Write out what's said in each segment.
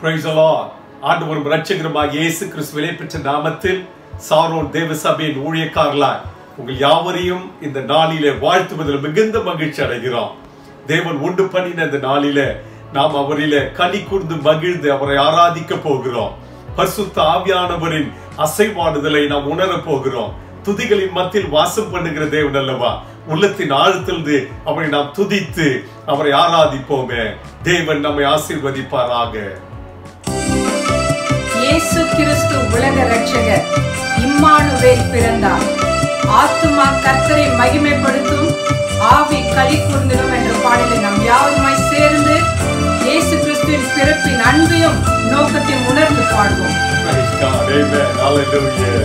Praise the Lord. ஆண்டவரும் இரட்சகருமாக இயேசு கிறிஸ்துவிலே பெற்ற நாமத்தில் சாரோன் தேவ சபையின் ஊழியக்காரலாய் உங்கள் யாவரையும் இந்த நாளிலே வாழ்த்துவதில் மிகுந்த மகிழ்ச்சி அடைகிறோம் தேவன் உண்டு பண்ணின இந்த நாளிலே நாம் அவரிலே களி கூர்ந்து மகிழ்ந்து அவரை ஆராதிக்க போகிறோம் பரிசுத்த ஆவியானவரின் அசைவாடுதலை நாம் உணரப் போகிறோம் துதிகளின் மத்தியில் வாசம் பண்ணுகிற தேவன் அல்லவா உள்ளத்தின் ஆழ்த்திலிருந்து அவரை நாம் துதித்து அவரை ஆராதிப்போமே தேவன் நம்மை ஆசீர்வதிப்பாராக இயேசு கிறிஸ்து உலக ரட்சகர் இம்மானுவேல் பிறந்தார் ஆத்துமா கர்த்தரை மகிமைப்படுத்தும் ஆவி களி கூர்ந்திடும் என்ற பாடலை நாம் யாருமாய் சேர்ந்து இயேசு கிறிஸ்துவின் பிறப்பின் அன்பையும் நோக்கத்தையும் உணர்ந்து பாடுவோம் Praise God. Amen. Hallelujah.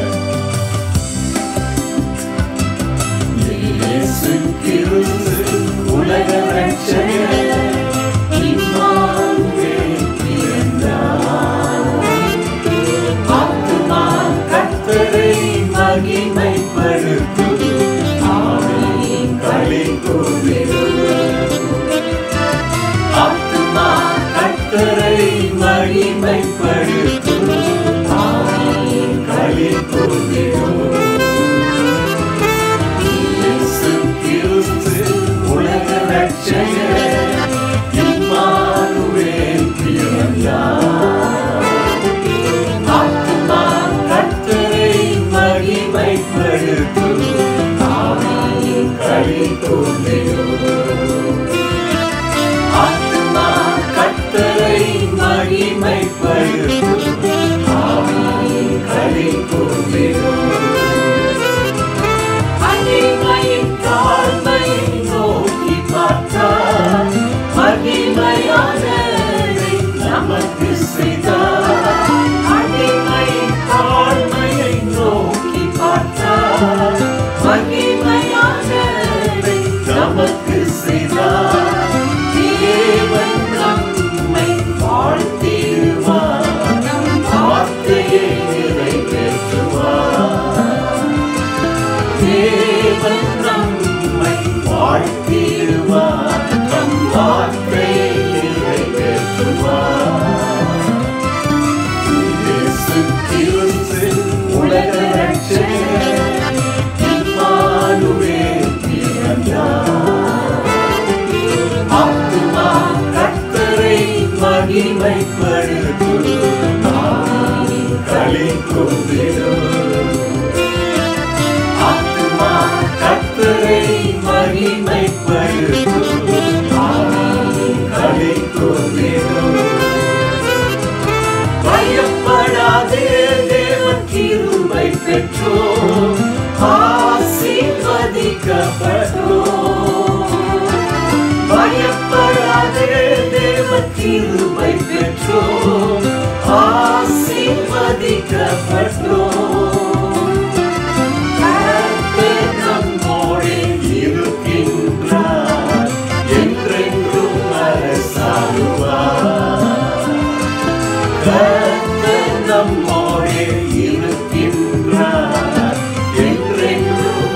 இயேசு கிறிஸ்து உலக ரட்சகர் இம்மானுவேல் பிறந்தார். ஆத்துமா கர்த்தரை மகிமைப்படுத்தும். ஆவியின் களி கூர்ந்திடும். ஆத்துமா கர்த்தரை மகிமைப்படுத்தும். ஆவியின் களி கூர்ந்திடும். இயேசு கிறிஸ்து உலக ரட்சகர் இம்மானுவேல் பிறந்தார். ஆத்துமா கர்த்தரை மகிமைப்படுத்தும். ஆவியின் களி கூர்ந்திடும். ஆத்துமா கர்த்தரை மகிமைப்படுத்தும். ஆவியின் களி கூர்ந்திடும். மகிமையின் தாழ்மையை நோக்கி பார்த்தார். மகிமையானதை நமக்கு செய்தார். மகிமையின் தாழ்மையை நோக்கி பார்த்தார். மகிமையானதை நமக்கு செய்தார். தேவன் நம்மை வாழ்த்திடுவார். நம் வார்த்தையை நிறைவேற்றுவார் தேவன் நம்மை வாழ்த்திடுவார் நம் வார்த்தையை நிறைவேற்றுவார் இயேசு கிறிஸ்து உலக ரட்சகர் இம்மானுவேல் பிறந்தார். ஆத்துமா கர்த்தரை மகிமைப்படுத்தும் ஆவியின் களி கொண்டிடும் ஆத்துமா கர்த்தரை மகிமைப்படுத்தும் ஆவியின் களி கொண்டிடும் பயப்படாதே தேவன் கிருபை பெற்றோம் ஆசீர்வதிக்கப்பட்டோம் பயப்படாதே தேவன் கிருபை பெற்றோம் ஆசீர்வதிக்கப்பட்டோம் கர்த்தர் நம்மோடே இருக்கின்றார் என்றென்றும் அரசாளுவார் கர்த்தர் நம்மோடே இருக்கின்றார் என்றென்றும்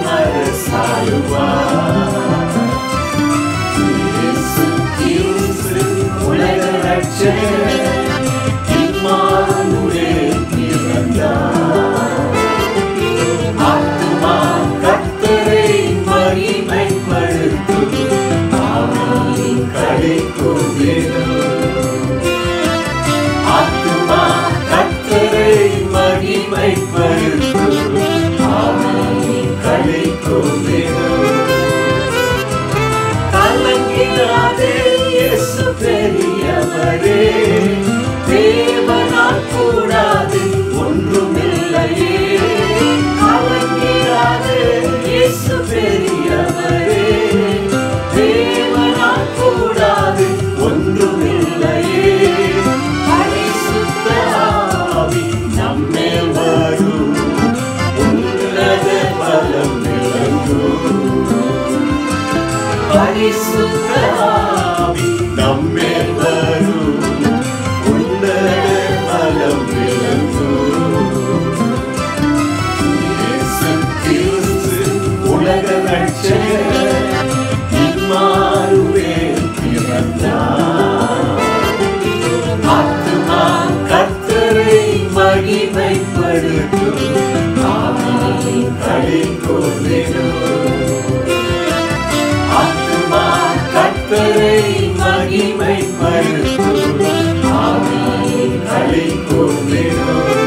அரசாளுவார் இயேசு கிறிஸ்து உலக ரட்சகர் இம்மானுவேல் பிறந்தார். ஆத்துமா கர்த்தரை மகிமைப்படுத்தும். ஆவியின் களி கூர்ந்திடும். ஆத்துமா கர்த்தரை மகிமைப்படுத்தும். ஆவியின் களி கூர்ந்திடும். கலங்கிடாதே இயேசு பெரியவரே தேவனால் கூடாது ஒன்றுமில்லையே கலங்கிடாதே இயேசு பெரியவரே தேவனால் கூடாது ஒன்றுமில்லையே பரிசுத்த ஆவி நம்மேல் வரும் உன்னத பலம் விளங்கும் பரிசுத்த ஆவி நம்மேல் வரும் உன்னத பலம் விளங்கும் இயேசு கிறிஸ்து உலக ரட்சகர் இம்மானுவேல் பிறந்தார் ஆத்துமா மகிமைப்படுத்தும் ஆவியின் களி கூர்ந்திடும்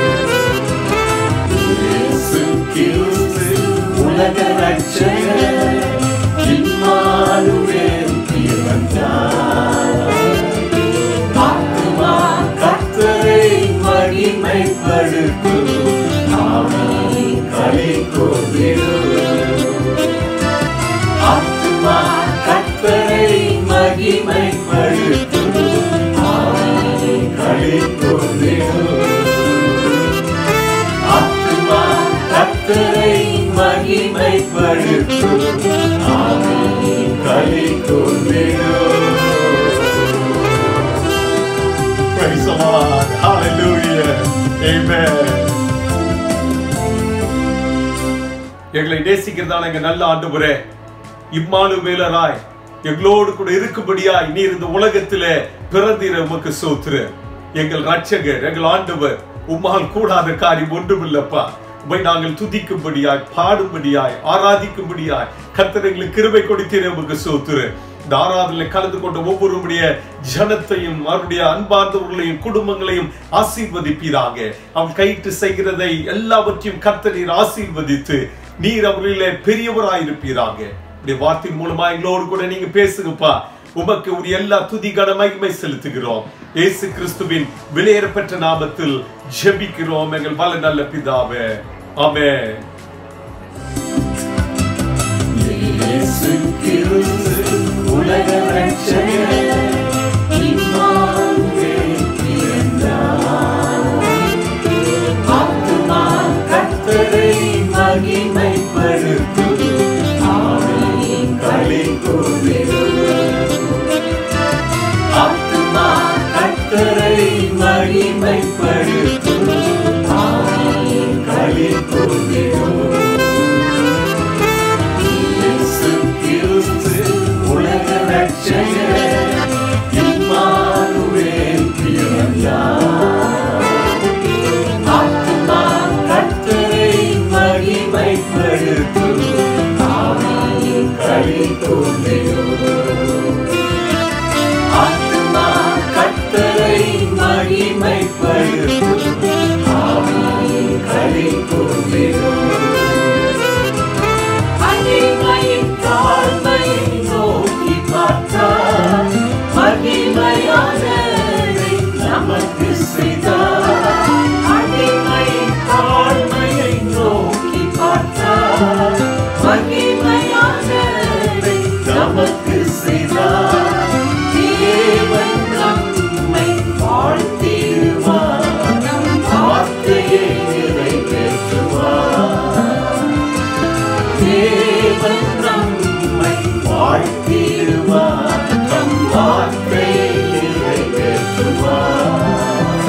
இயேசு கிறிஸ்து உலக ரட்சகர் இம்மானுவேல் பிறந்தார் ஆத்துமா கர்த்தரை மகிமைப்படுத்தும் ஆவியின் களி கூர்ந்திடும் ஆத்துமா கர்த்தரை மகிமைப்படுத்தும் ஆவியின் களி கூர்ந்திடும் ஆத்துமா கர்த்தரை மகிமைப்படுத்தும் ஆவியின் களி கூர்ந்திடும் Praise the Lord. Hallelujah. Amen. எங்களை நேசிக்கிறதான எங்க நல்ல ஆண்டவரே இம்மானுவேலராய் எங்களோடு கூட இருக்கும்படியாய் நீர் இந்த உலகத்திலே பிறந்தீர உமக்கு சோத்துரு எங்கள் ரட்சகர் எங்கள் ஆண்டவர் உம்மால் கூடாத காரியம் ஒன்றுமில்லப்பா உமை நாங்கள் துதிக்கும்படியாய் பாடும்படியாய் ஆராதிக்கும்படியாய் கர்த்தர் எங்களுக்கு கிருபை கொடுத்தீர உமக்கு சோத்துரு இந்த ஆராதனை கலந்து கொண்ட ஒவ்வொருடைய ஜனத்தையும் அவருடைய அன்பார்ந்தவர்களையும் குடும்பங்களையும் ஆசீர்வதிப்பீராக அவன் கையிட்டு செய்கிறதை எல்லாவற்றையும் கர்த்தர் நீர் ஆசீர்வதித்து நீர் அவர்களிலே பெரியவராயிருப்பீராக இப்படி வார்த்தையின் மூலமா எங்களோடு கூட நீங்க பேசுங்கப்பா உமக்கு ஒரு எல்லா துதி கன மகிமை செலுத்துகிறோம் இயேசு கிறிஸ்துவின் விலையேறப்பெற்ற நாமத்தில் ஜெபிக்கிறோம் எங்கள் வல்ல நல்ல பிதாவே ஆமென் இயேசு கிறிஸ்து உலக ரட்சகர் இம்மானுவேல் பிறந்தார். ஆத்துமா கர்த்தரை மகிமைப்படுத்தும் ஆவியின் களி கூர்ந்திடும். ஆத்துமா கர்த்தரை மகிமைப்படுத்தும் ஆவியின் களி கூர்ந்திடும். இயேசு கிறிஸ்து உலக ரட்சகர் இம்மானுவேல் பிறந்தார். ஆத்துமா கர்த்தரை மகிமைப்படுத்தும் ஆவியின் களி கூர்ந்திடும். ஆத்துமா கர்த்தரை மகிமைப்படுத்தும் ஆவியின் களி கூர்ந்திடும். மகிமையின் தாழ்மையை நோக்கி பார்த்தார். மகிமையானதை நமக்கு செய்தார். மகிமையின் தாழ்மையை நோக்கி பார்த்தார். மகிமையானதை நமக்கு செய்தார். தேவன் நம்மை வாழ்த்திடுவார். நம் வார்த்தையை நிறைவேற்றுவார் தேவன் நம்மை வாழ்த்திடுவார் நம் வார்த்தையை நிறைவேற்றுவார்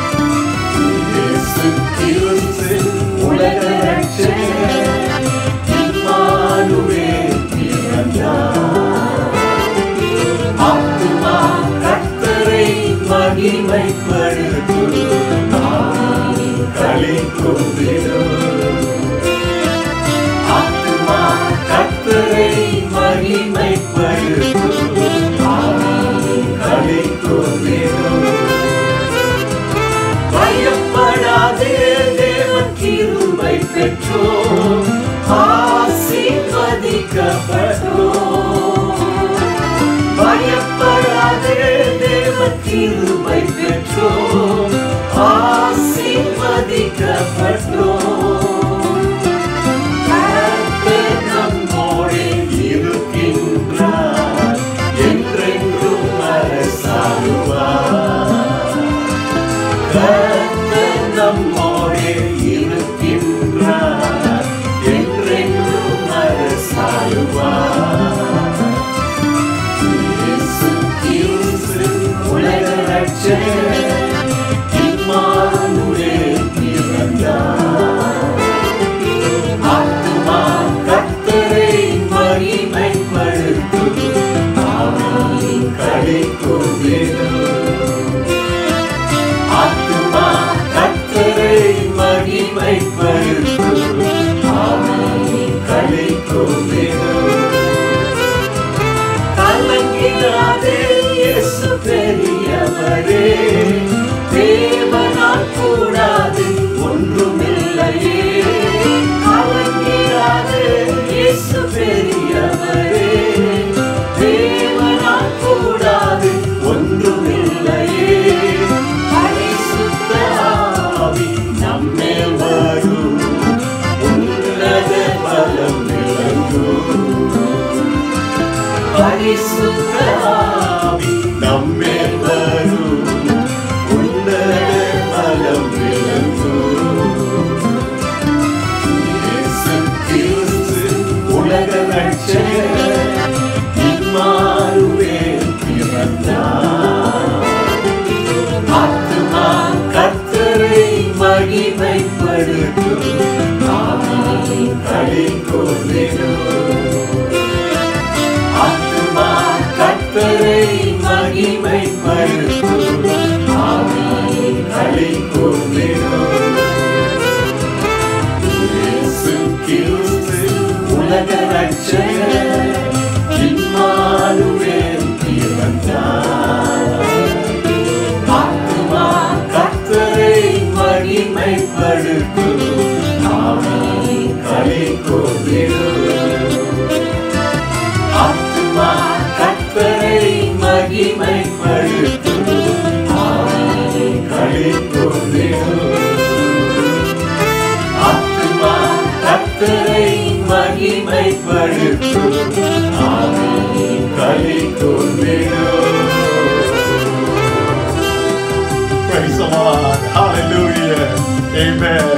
இயேசு கிறிஸ்து உலக ரட்சகர் இம்மானுவேல் பிறந்தார். ஆத்துமா கர்த்தரை மகிமைப்படுத்தும் ஆவியின் களி கூர்ந்திடும். ஆத்துமா கர்த்தரை மகிமைப்படுத்தும் ஆவியின் களி கூர்ந்திடும். பயப்படாதே தேவன் கிருபை பெற்றோம் ஆசீர்வதிக்கப்பட்டோம் பயப்படாதே தேவன் கிருபை பெற்றோம் ஆசீர்வதிக்கப்பட்டோம் கர்த்தர் நம்மோடே இருக்கின்றார் என்றென்றும் அரசாளுவார் கர்த்தர் நம்மோடே இருக்கின்றார் என்றென்றும் அரசாளுவார் இயேசு கிறிஸ்து உலக ரட்சகர் இம்மானுவேல் பிறந்தார். ஆத்துமா கர்த்தரை மகிமைப்படுத்தும் ஆவியின் களி கூர்ந்திடும். ஆத்துமா கர்த்தரை மகிமைப்படுத்தும் ஆவியின் களி கூர்ந்திடும். கலங்கிடாதே தேவனால் கூடாது ஒன்றுமில்லையே கலங்கிறாது இயேசு பெரியவரே தேவனால் கூடாது ஒன்றுமில்லையே பரிசுத்த ஆவி நம்மேல் வரும் உன்னத பலம் விளங்கும் பரிசுத்த ஆவி நம்மேல் வரும் உன்னத பலம் விளங்கும் இயேசு கிறிஸ்து உலக ரட்சகர் இம்மானுவேல் பிறந்தார் ஆத்துமா கர்த்தரை மகிமைப்படுத்தும் ஆவியின் களி ஆத்துமா கர்த்தரை மகிமைப்படுத்தும் ஆவியின் களி இயேசு கிறிஸ்து உலக ரட்சகர் இம்மானுவேல் பிறந்தார் ஆத்துமா கர்த்தரை மகிமைப்படுத்தும் ஆவியின் களி ஆத்துமா கர்த்தரை மகிமைப்படுத்தும் ஆவியின் களி ஆத்துமா கர்த்தரை மகிமைப்படுத்தும் ஆவியின் களி Praise the Lord. Hallelujah. Amen.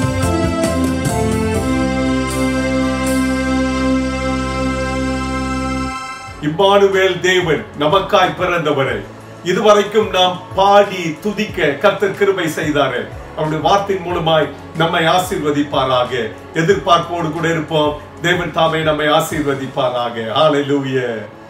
Immanuel தேவன் நமக்காய் பிறந்தவரை இதுவரைக்கும் நாம் பாடி துதிக்க கர்த்தர் கிருபை செய்தாரு அவருடைய வார்த்தையின் மூலமாய் நம்மை ஆசீர்வதிப்பாராக எதிர்பார்ப்போடு கூட இருப்போம் தேவன் தாமே நம்மை ஆசீர்வதிப்பாராக ஹalleluya